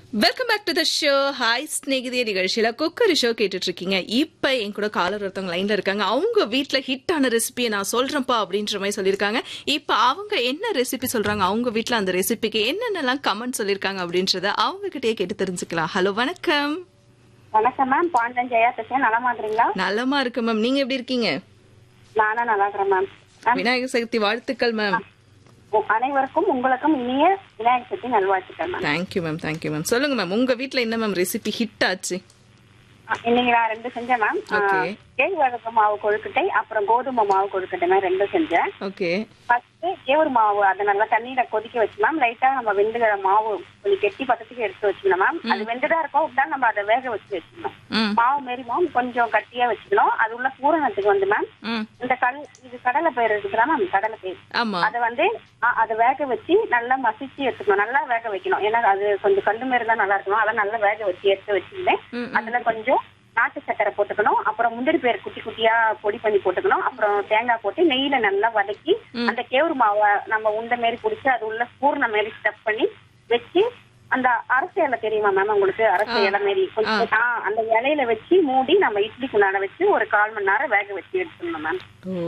Welcome back to the show hi ஸ்நேகிதிய நிகழ்ச்சியில cookery show கேட்டுட்டு இருக்கீங்க இப்ப என் கூட காலர் ஒருத்தவங்க லைன்ல இருக்காங்க அவங்க வீட்ல ஹிட் ஆன ரெசிபியை நான் சொல்றேன்ப்பா அப்படின்ற மாதிரி சொல்லியிருக்காங்க இப்ப அவங்க என்ன ரெசிபி சொல்றாங்க அவங்க வீட்ல அந்த ரெசிபிக்கு என்னென்னலாம் கமெண்ட் சொல்லியிருக்காங்க அப்படின்றத அவங்க கிட்டயே கேட்டு தெரிஞ்சுக்கலாம் ஹலோ வணக்கம் வணக்கம் மேம் பாண்டன் ஜெயா பேசுறேன் நலமா இருக்கிறீங்களா நலமா இருக்கு மேம் நீங்க எப்படி இருக்கீங்க நானா நல்லா இருக்கிறேன் மேம் மேம் விநாயகர் சதுர்த்தி வாழ்த்துக்கள் மேம் உ- அனைவருக்கும் உங்களுக்கும் இனிய விநாயகர் சதுர்த்தி நல்வாழ்த்துக்கள் ma'am thank you ma'am thank you ma'am சொல்லுங்க மேம் உங்க வீட்ல என்ன மேம் ரெசிபி ஹிட் ஆச்சு ஆ, இன்னைக்கு நான் ரெண்டு செஞ்சேன் மேம் ஆ, Okay. கேழ்வரகு மாவு கொழுக்கட்டை அப்புறம் கோதுமை மாவு கொழுக்கட்டை மேம் ரெண்டும் செஞ்சேன் ஓகே ஃபர்ஸ்ட் கேவரு மாவு அதை நல்லா தண்ணியில கொதிக்க வச்சு மேம் லைட்டா நம்ம வெந்துகிற மாவு கொஞ்சம் கெட்டி பதத்துக்கு எடுத்து வச்சுக்கணும் மேம் அது வெந்துதான் இருக்கும் அப்படின்னா நம்ம அதை வேக வச்சு வச்சுக்கணும் ம் மாவு மாரி மேம் கொஞ்சம் கட்டியா வச்சுக்கணும் அது உள்ள பூரணத்துக்கு வந்து மேம் ம் இந்த கல் இது கடலை பயிர் இருக்குதுல மேம் கடலை பயிர் ஆமா அதை வந்து ஆ, அதை வேக வச்சு நல்லா மசிச்சு எடுத்துக்கணும் நல்லா வேக வைக்கணும் ஏன்னா அது கொஞ்சம் கல்லு மாரி தான் நல்லா இருக்கணும் அதை நல்லா வேக வச்சு எடுத்து வச்சுருந்தேன் ம், அதுல கொஞ்சம் நாட்டு சக்கரை போட்டுக்கணும் அப்புறம் முந்திரி பேர் குட்டி குட்டியா பொடி பண்ணி போட்டுக்கணும் அப்புறம் தேங்காய் போட்டு நெய்யில நல்லா வதக்கி அந்த கேவுரு மாவை நம்ம உண்டை மாரி பிடிச்சி அது உள்ள பூர்ண மாரி ஸ்டப் பண்ணி வச்சு அந்த அரசு இலை தெரியுமா மேம் உங்களுக்கு அரசு இலை மாரி கொஞ்சம் ஆ, அந்த இலையில வச்சு மூடி நம்ம இட்லிக்குள்ளார வச்சு ஒரு கால் மணி நேரம் வேக வச்சு எடுத்துக்கணும் மேம் ஓ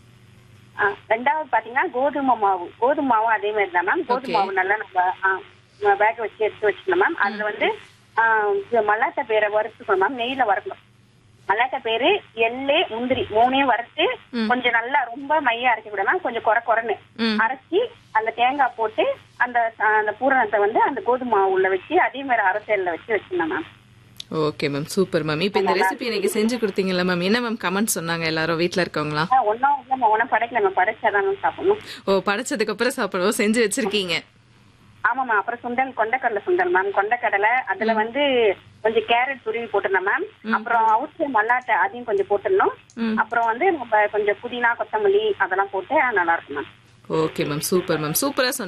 ஆ, ரெண்டாவது பாத்தீங்கன்னா கோதுமை மாவு கோதுமை மாவும் அதே மாதிரி தான் மேம் கோதுமை மாவு நல்லா நம்ம ஆ, வேக வச்சு எடுத்து வச்சுக்கணும் மேம் அதுல வந்து ஆ, இது மல்லாட்டை பேரை வறுத்துக்கணும் மேம் நெய்ல வறுக்கணும் மல்லாட்டை பேரு எள்ளு முந்திரி மூணையும் வறுத்து கொஞ்சம் நல்லா ரொம்ப மையா அரைக்க கூட மேம் கொஞ்சம் குறை குறைன்னு ம். அரைச்சி அந்த தேங்காய் போட்டு அந்த ஆ, அந்த பூரணத்தை வந்து அந்த கோதுமை மாவு உள்ள வச்சு அதே மாதிரி அரசியல்ல வச்சு வச்சிருந்தேன் ma'am okay ma'am super ma'am இப்போ இந்த ரெசிபி எனக்கு செஞ்சு கொடுத்தீங்கல்ல மேம் என்ன மேம் கமெண்ட் சொன்னாங்க எல்லாரும் வீட்ல இருக்கவங்களா ஒன்னும் இல்லை ஒன்னும் படைக்கல மேம் படைச்சாதான் மேம் சாப்பிடணும் ஓ படைச்சதுக்கு அப்புறம் சாப்பிடுவோம் செஞ்சு வச்சிருக்கீங்க ஆமாமா அப்புறம் சுண்டல் கொண்டக்கடலை சுண்டல் மேம் கொண்டக்கடலை அதுல வந்து கொஞ்சம் கேரட் துருவி போட்டுருந்தேன் மேம் அப்புறம் அவுச்சு மல்லாட்டை அதையும் கொஞ்சம் போட்டுடணும் அப்புறம் வந்து நம்ம கொஞ்சம் புதினா கொத்தமல்லி அதெல்லாம் போட்டு நல்லா இருக்கும் ma'am okay ma'am super ma'am சூப்பரா